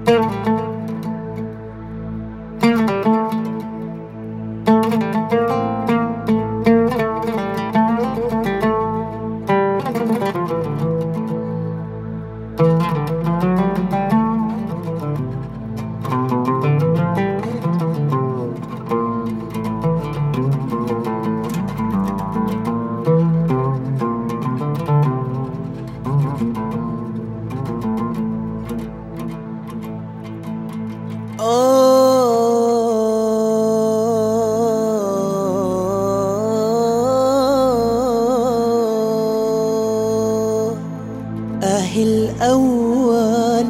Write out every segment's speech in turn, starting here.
آه آه الأول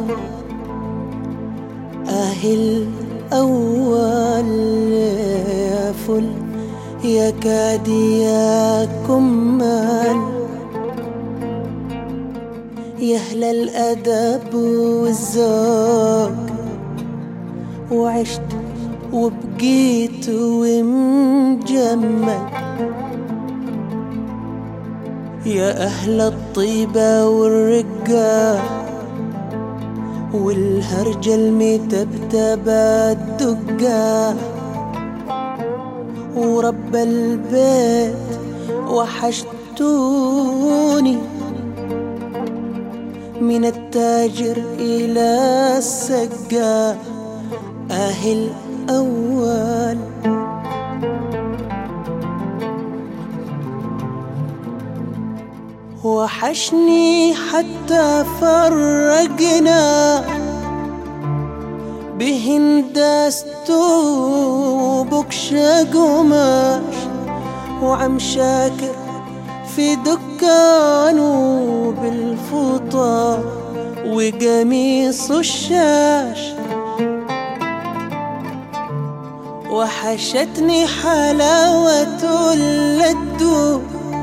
آه الأول يا فل يا كادي يا كمال يا أهل الأدب والذوق وعشت وبقيت ومجمل يا أهل الطيبة والرقة والهرجة المتبتبة الدقة ورب البيت وحشتوني من التاجر إلى السقا أهل أول وحشني حتى فرقنا بهندست وبكشة قماش وعم شاكر في دكانه بالفطار وقميص الشاش وحشتني حلاوة اللدو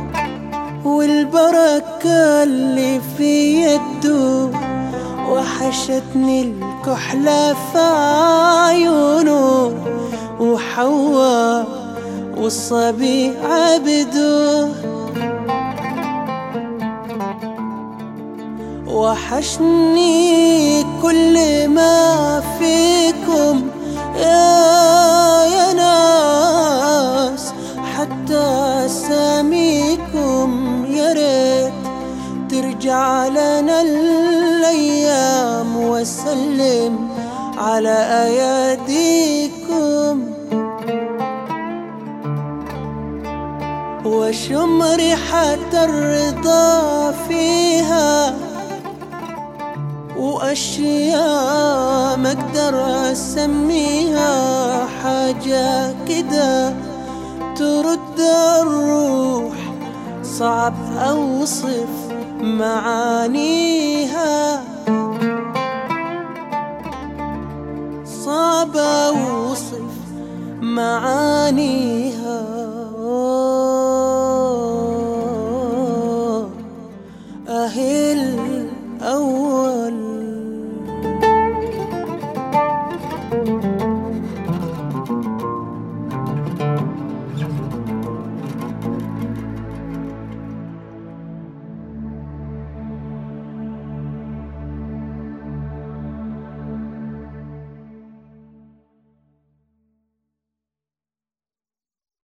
والبركة اللي في يده وحشتني الكحلة في عيونه وحواء والصبي عبده وحشني كل ما فيكم يا يا ناس حتى ساميكم يا ريت ترجع لنا الايام وسلم على اياديكم وشم ريحة الرضا فيها وأشياء ما أقدر أسميها حاجة كده ترد الروح صعب أوصف معانيها صعب أوصف معانيها